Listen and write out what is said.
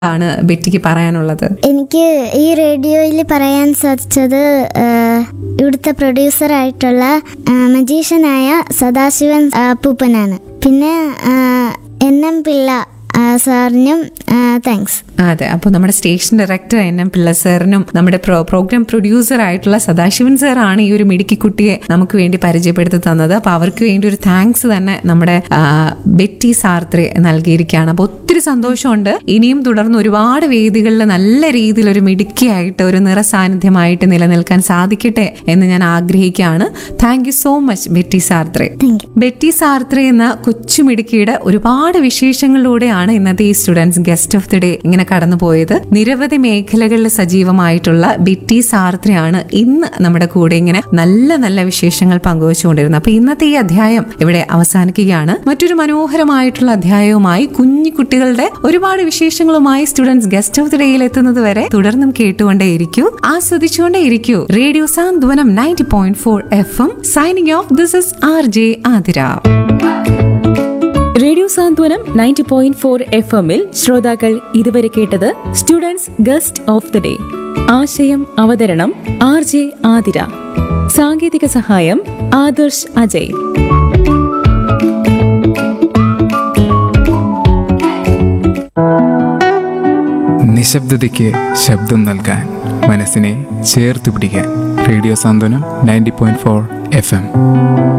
ആണ് ബെറ്റിക്ക് പറയാനുള്ളത് എനിക്ക് ഈ റേഡിയോയിൽ പറയാൻ സാധിച്ചത് ആ, ഇവിടുത്തെ പ്രൊഡ്യൂസറായിട്ടുള്ള മജീഷ്യനായ സദാശിവൻ ആ, അപ്പൂപ്പനാണ് പിന്നെ ആ, എൻ എം പിള്ള ആ, സാറിനും താങ്ക്സ് അതെ അപ്പോൾ നമ്മുടെ station director N M Pillai സാറിനും നമ്മുടെ പ്രോ- പ്രോഗ്രാം പ്രൊഡ്യൂസർ ആയിട്ടുള്ള സദാശിവൻ സാറാണ് ഈ ഒരു മിടുക്കി കുട്ടിയെ നമുക്ക് വേണ്ടി പരിചയപ്പെടുത്തി തന്നത് അപ്പോൾ അവർക്ക് വേണ്ടി ഒരു താങ്ക്സ് തന്നെ നമ്മുടെ ആ, ബെറ്റി സാർത്രേ നൽകിയിരിക്കുകയാണ് അപ്പോൾ ഒത്തിരി സന്തോഷമുണ്ട് ഇനിയും തുടർന്ന് ഒരുപാട് വേദികളിൽ നല്ല രീതിയിൽ ഒരു മിടുക്കിയായിട്ട് ഒരു നിറസാന്നിധ്യമായിട്ട് നിലനിൽക്കാൻ സാധിക്കട്ടെ എന്ന് ഞാൻ ആഗ്രഹിക്കുകയാണ് thank you so much Betty Sartre thank you Betty Sartre എന്ന കൊച്ചുമിടുക്കിയുടെ ഒരുപാട് വിശേഷങ്ങളിലൂടെയാണ് ഇന്നത്തെ ഈ students guest of the day ഇങ്ങനെ കടന്നുപോയത് നിരവധി മേഖലകളിൽ സജീവമായിട്ടുള്ള ബെറ്റി സാർത്രയാണ് ഇന്ന് നമ്മുടെ കൂടെ ഇങ്ങനെ നല്ല നല്ല വിശേഷങ്ങൾ പങ്കുവച്ചുകൊണ്ടിരുന്നത് അപ്പൊ ഇന്നത്തെ ഈ അധ്യായം ഇവിടെ അവസാനിക്കുകയാണ് മറ്റൊരു മനോഹരമായിട്ടുള്ള അധ്യായവുമായി കുഞ്ഞു കുട്ടികളുടെ ഒരുപാട് വിശേഷങ്ങളുമായി സ്റ്റുഡൻസ് ഗസ്റ്റ് ഓഫ് ദി ഡേയിൽ എത്തുന്നത് വരെ തുടർന്നും കേട്ടുകൊണ്ടേയിരിക്കൂ ആസ്വദിച്ചുകൊണ്ടേയിരിക്കൂ radio Santhwanam ninety point four F M signing off this is R J Athira radio Santhwanam ninety point four F എമ്മിൽ ശ്രോതാക്കൾ ഇതുവരെ കേട്ടത് students guest of the day ആശയം അവതരണം ആർ ജെ ആതിര സാങ്കേതിക സഹായം ആദർശ് അജയ് നിശബ്ദതയ്ക്ക് ശബ്ദം നൽകാൻ മനസ്സിനെ ചേർത്ത് പിടിക്കാൻ radio Santhwanam ninety point four F M